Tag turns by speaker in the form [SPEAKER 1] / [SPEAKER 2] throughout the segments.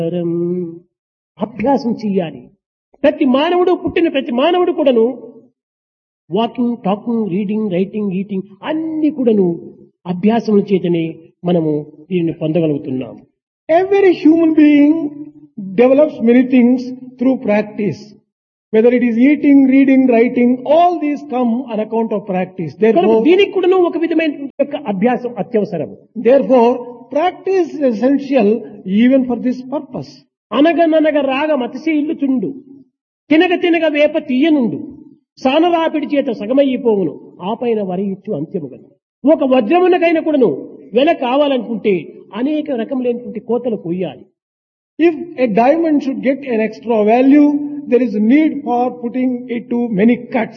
[SPEAKER 1] పరం అభ్యాసం చెయ్యాలి ప్రతి మానవుడు పుట్టిన ప్రతి మానవుడు కూడాను walking talking reading writing eating అన్ని కూడాను అభ్యాసముల చేతనే మనము దీనిని పొందగలుగుతున్నాం
[SPEAKER 2] Every human being develops many things through practice. Whether it is eating, reading, writing, all these come on account of practice.
[SPEAKER 1] కనుక
[SPEAKER 2] Therefore,
[SPEAKER 1] దీనికి కూడాను ఒక విధమైన యొక్క అభ్యాసం అత్యవసరం
[SPEAKER 2] therefore, practice is essential even for this purpose.
[SPEAKER 1] అనగననగ రాగం అతిశయిల్లుచుండు తినగ తినగ వేప తీయనుండు సానరాపిడి చేత సగమయ్యిపోవును ఆపైన వరయిచ్చు అంత్యముగను ఒక వజ్రమునకైన కూడాను వెల కావాలనుకుంటే అనేక రకములైనటువంటి కోతలు కొయ్యాలి
[SPEAKER 2] If a diamond should get an extra value, there is a need for putting it to many cuts.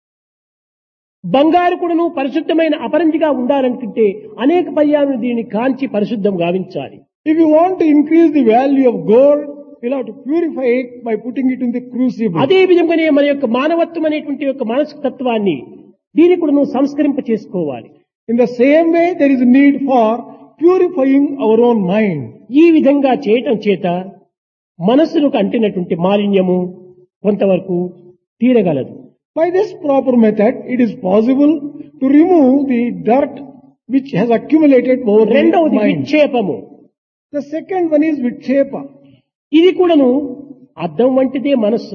[SPEAKER 1] బంగారు కూడాను పరిశుద్ధమైన అపరంజిగా ఉండాలనుకుంటే అనేక పర్యాలను దీనిని కాంచి పరిశుద్ధం గావించాలి
[SPEAKER 2] If you want to increase the value of gold, you'll have to purify it by putting it in the crucible.
[SPEAKER 1] అదే విధంగానే మన యొక్క మానవత్వం అనేటువంటి యొక్క మానసిక తత్వాన్ని దీన్ని కూడా నువ్వు సంస్కరింప చేసుకోవాలి
[SPEAKER 2] In the same way, there is a need for purifying our own mind.
[SPEAKER 1] ఈ విధంగా చేయటం చేత మనస్సుకు అంటినటువంటి మాలిన్యము కొంతవరకు తీరగలదు
[SPEAKER 2] By this proper method, it is possible to remove the dirt which has accumulated over the
[SPEAKER 1] రెండవది
[SPEAKER 2] mind.
[SPEAKER 1] విక్షేపము
[SPEAKER 2] The second one is vikshepa.
[SPEAKER 1] ఇది కూడాను అద్దం వంటిదే మనస్సు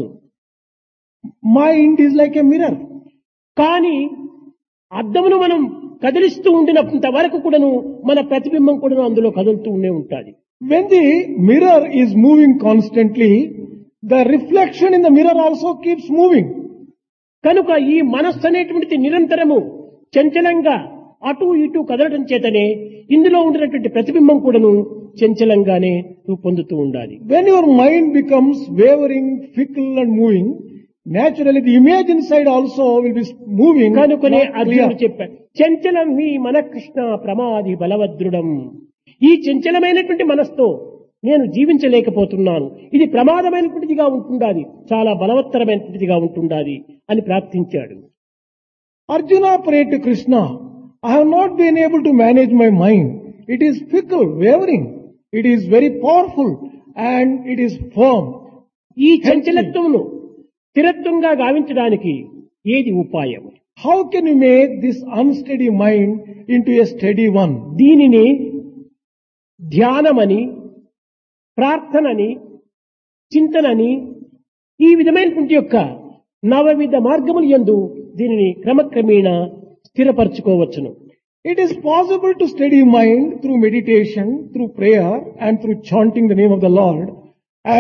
[SPEAKER 2] Mind is like a mirror.
[SPEAKER 1] కానీ అద్దమును మనం కదిలిస్తూ ఉండినంత వరకు కూడాను మన ప్రతిబింబం కూడాను అందులో కదులుతూ ఉండే ఉంటాది
[SPEAKER 2] When the mirror is moving constantly, the reflection in the mirror also keeps moving.
[SPEAKER 1] కనుక ఈ మనస్సు అనేటువంటిది నిరంతరము చంచలంగా అటు ఇటు కదలడం చేతనే ఇందులో ఉండినటువంటి ప్రతిబింబం కూడాను చంచలంగానే రూపొందుతూ ఉండాలి
[SPEAKER 2] When your mind becomes wavering, fickle and moving, naturally the image inside also will be moving.
[SPEAKER 1] కనుకనే
[SPEAKER 2] not
[SPEAKER 1] అర్జునుడు
[SPEAKER 2] clear.
[SPEAKER 1] చెప్పాడు చంచలం మీ మన కృష్ణ ప్రమాది బలవద్రుడం ఈ చంచలమైనటువంటి మనస్తో నేను జీవించలేకపోతున్నాను ఇది ప్రమాదమైనటువంటిదిగా ఉంటుండాది చాలా బలవత్తరమైనటువంటిదిగా ఉంటుండాది అని ప్రార్థించాడు
[SPEAKER 2] Arjuna prayed to Krishna, I have not been able to manage my mind. It is fickle, wavering. It is very powerful and it is firm.
[SPEAKER 1] ఈ చంచలత్వమును స్థిరత్వంగా గావించడానికి ఏది ఉపాయం
[SPEAKER 2] How can you make this unsteady mind into a steady one?
[SPEAKER 1] దీనిని ధ్యానమని ప్రార్థనని చింతనని ఈ విధమైనటువంటి యొక్క నవవిధ మార్గములు యందు దీనిని క్రమక్రమేణా స్థిరపరచుకోవచ్చును
[SPEAKER 2] It is possible to steady mind through meditation, through prayer and through chanting the name of the Lord.